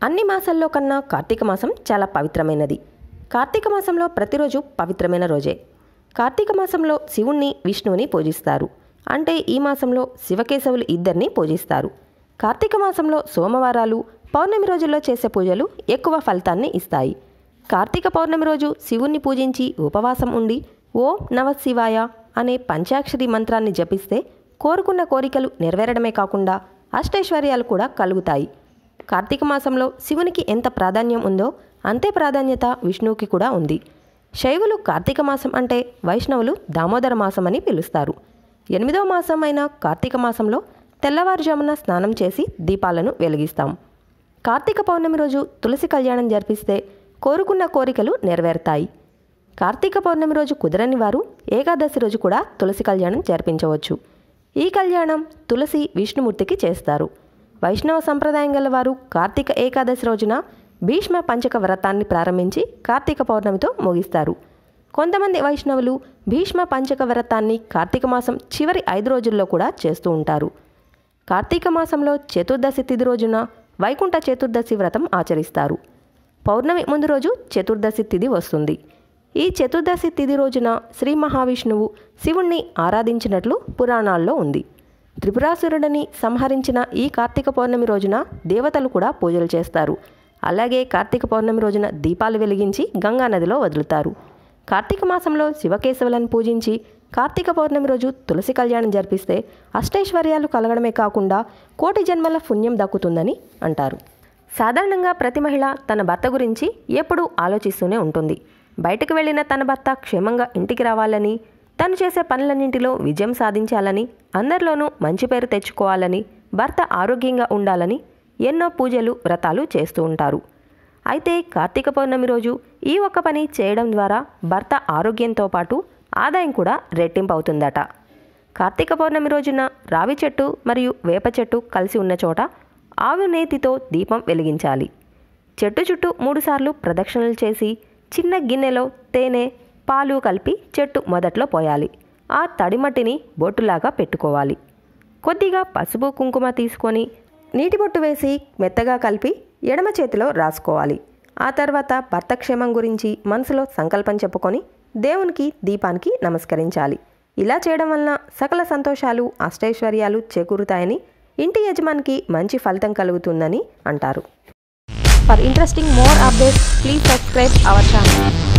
అన్ని మాసాల్లో కన్నా కార్తీక మాసం చాలా పవిత్రమైనది కార్తీక మాసంలో ప్రతిరోజు పవిత్రమైన రోజే కార్తీక మాసంలో శివుణ్ణి విష్ణువుని పూజిస్తారు అంటే ఈ మాసంలో శివకేశవులు ఇద్దరిని పూజిస్తారు కార్తీక మాసంలో సోమవారాలు పౌర్ణమి రోజుల్లో చేసే పూజలు ఎక్కువ ఫలితాన్ని ఇస్తాయి కార్తీక పౌర్ణమి రోజు శివుణ్ణి పూజించి ఉపవాసం ఉండి ఓం నమ శివాయ అనే పంచాక్షరి మంత్రాన్ని జపిస్తే కోరుకున్న కోరికలు నెరవేరడమే కాకుండా అష్టైశ్వర్యాలు కూడా కలుగుతాయి కార్తీక మాసంలో శివునికి ఎంత ప్రాధాన్యం ఉందో అంతే ప్రాధాన్యత విష్ణువుకి కూడా ఉంది శైవులు కార్తీక మాసం అంటే వైష్ణవులు దామోదర మాసం అని పిలుస్తారు ఎనిమిదో మాసం అయిన కార్తీక మాసంలో తెల్లవారుజామున స్నానం చేసి దీపాలను వెలిగిస్తాం కార్తీక పౌర్ణమి రోజు తులసి కళ్యాణం జరిపిస్తే కోరుకున్న కోరికలు నెరవేరుతాయి కార్తీక పౌర్ణమి రోజు కుదరని వారు ఏకాదశి రోజు కూడా తులసి కళ్యాణం జరిపించవచ్చు ఈ కళ్యాణం తులసి విష్ణుమూర్తికి చేస్తారు వైష్ణవ సంప్రదాయం గల వారు కార్తీక ఏకాదశి రోజున భీష్మ పంచక వ్రతాన్ని ప్రారంభించి కార్తీక పౌర్ణమితో ముగిస్తారు కొంతమంది వైష్ణవులు భీష్మ పంచక వ్రతాన్ని కార్తీక మాసం చివరి ఐదు రోజుల్లో కూడా చేస్తూ ఉంటారు కార్తీక మాసంలో చతుర్దశి తిథి రోజున వైకుంఠ చతుర్దశి వ్రతం ఆచరిస్తారు పౌర్ణమి ముందు రోజు చతుర్దశి తిథి వస్తుంది ఈ చతుర్దశి తిథి రోజున శ్రీ మహావిష్ణువు శివుణ్ణి ఆరాధించినట్లు పురాణాల్లో ఉంది త్రిపురాసురుడిని సంహరించిన ఈ కార్తీక పౌర్ణమి రోజున దేవతలు కూడా పూజలు చేస్తారు అలాగే కార్తీక పౌర్ణమి రోజున దీపాలు వెలిగించి గంగా నదిలో వదులుతారు కార్తీక మాసంలో శివకేశవులను పూజించి కార్తీక పౌర్ణమి రోజు తులసి కళ్యాణం జరిపిస్తే అష్టైశ్వర్యాలు కలగడమే కాకుండా కోటి జన్మల పుణ్యం దక్కుతుందని అంటారు సాధారణంగా ప్రతి మహిళ తన భర్త గురించి ఎప్పుడూ ఆలోచిస్తూనే ఉంటుంది బయటకు వెళ్ళిన తన భర్త క్షేమంగా ఇంటికి రావాలని తను చేసే పనులన్నింటిలో విజయం సాధించాలని అందరిలోనూ మంచి పేరు తెచ్చుకోవాలని భర్త ఆరోగ్యంగా ఉండాలని ఎన్నో పూజలు వ్రతాలు చేస్తూ ఉంటారు అయితే కార్తీక పౌర్ణమి రోజు ఈ ఒక్క పని చేయడం ద్వారా భర్త ఆరోగ్యంతో పాటు ఆదాయం కూడా రెట్టింపు అవుతుందట కార్తీక పౌర్ణమి రోజున రావి చెట్టు మరియు వేప చెట్టు కలిసి ఉన్న చోట ఆవు నేతితో దీపం వెలిగించాలి చెట్టు చుట్టూ మూడుసార్లు ప్రదక్షిణలు చేసి చిన్న గిన్నెలో తేనె పాలు కలిపి చెట్టు మొదట్లో పోయాలి ఆ తడిమట్టిని బొట్టులాగా పెట్టుకోవాలి కొద్దిగా పసుపు కుంకుమ తీసుకొని నీటి బొట్టు వేసి మెత్తగా కలిపి ఎడమ చేతిలో రాసుకోవాలి ఆ తర్వాత భర్త క్షేమం గురించి మనసులో సంకల్పం చెప్పుకొని దేవునికి దీపానికి నమస్కరించాలి ఇలా చేయడం వలన సకల సంతోషాలు అష్టైశ్వర్యాలు చేకూరుతాయని ఇంటి యజమానికి మంచి ఫలితం కలుగుతుందని అంటారు for interesting more updates please subscribe our channel